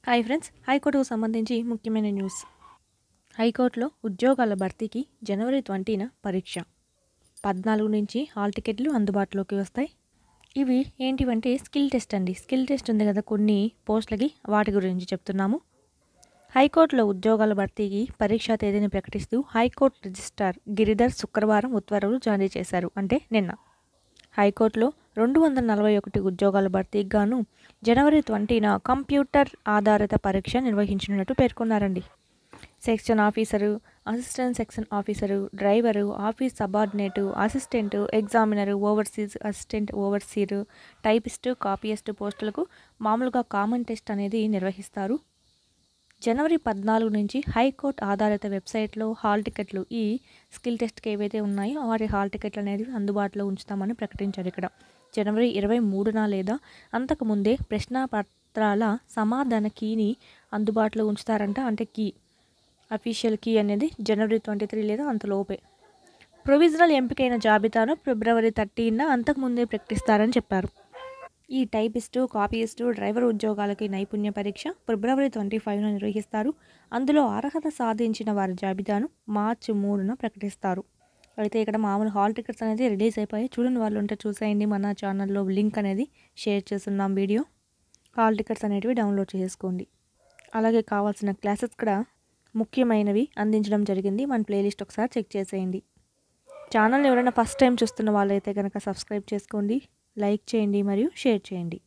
hi friends హైకోర్టుకు సంబంధించి ముఖ్యమైన న్యూస్ హైకోర్టులో ఉద్యోగాల భర్తీకి జనవరి ట్వంటీన పరీక్ష పద్నాలుగు నుంచి హాల్ టికెట్లు అందుబాటులోకి వస్తాయి ఇవి ఏంటివంటే స్కిల్ టెస్ట్ అండి స్కిల్ టెస్ట్ ఉంది కదా కొన్ని పోస్టులకి వాటి గురించి చెప్తున్నాము హైకోర్టులో ఉద్యోగాల భర్తీకి పరీక్షా తేదీని ప్రకటిస్తూ హైకోర్టు రిజిస్ట్రార్ గిరిధర్ శుక్రవారం ఉత్తర్వులు జారీ చేశారు అంటే నిన్న హైకోర్టులో రెండు వందల నలభై ఒకటి ఉద్యోగాల భర్తీకి గాను జనవరి ట్వంటీన కంప్యూటర్ ఆధారిత పరీక్ష నిర్వహించినట్టు పేర్కొన్నారండి section officer assistant section officer driver office subordinate assistant examiner overseas assistant overseer typist copyist పోస్టులకు మామూలుగా కామన్ టెస్ట్ అనేది నిర్వహిస్తారు జనవరి పద్నాలుగు నుంచి హైకోర్టు ఆధారిత వెబ్సైట్లో హాల్ టికెట్లు ఈ స్కిల్ టెస్ట్కి ఏవైతే ఉన్నాయో వాటి హాల్ టికెట్లు అనేది అందుబాటులో ఉంచుతామని ప్రకటించారు ఇక్కడ జనవరి ఇరవై మూడున లేదా అంతకుముందే ప్రశ్నాపత్రాల సమాధాన కీని అందుబాటులో ఉంచుతారంట అంటే కీ అఫీషియల్ కీ అనేది జనవరి ట్వంటీ త్రీ లేదా అంతలోపే ప్రొవిజనల్ ఎంపికైన జాబితాను ఫిబ్రవరి థర్టీన అంతకుముందే ప్రకటిస్తారని చెప్పారు ఈ టైపిస్టు కాపీయిస్టు డ్రైవర్ ఉద్యోగాలకి నైపుణ్య పరీక్ష ఫిబ్రవరి ట్వంటీ ఫైవ్న నిర్వహిస్తారు అందులో అర్హత సాధించిన వారి జాబితాను మార్చి మూడున ప్రకటిస్తారు అయితే ఇక్కడ మామూలు హాల్ టికెట్స్ అనేది రిలీజ్ అయిపోయి చూడని వాళ్ళు ఉంటే చూసేయండి మన ఛానల్లో లింక్ అనేది షేర్ చేస్తున్నాం వీడియో హాల్ టికెట్స్ అనేటివి డౌన్లోడ్ చేసుకోండి అలాగే కావాల్సిన క్లాసెస్ కూడా ముఖ్యమైనవి అందించడం జరిగింది మన ప్లేలిస్ట్ ఒకసారి చెక్ చేసేయండి ఛానల్ ఎవరైనా ఫస్ట్ టైం చూస్తున్న వాళ్ళైతే కనుక సబ్స్క్రైబ్ చేసుకోండి లైక్ చేయండి మరియు షేర్ చేయండి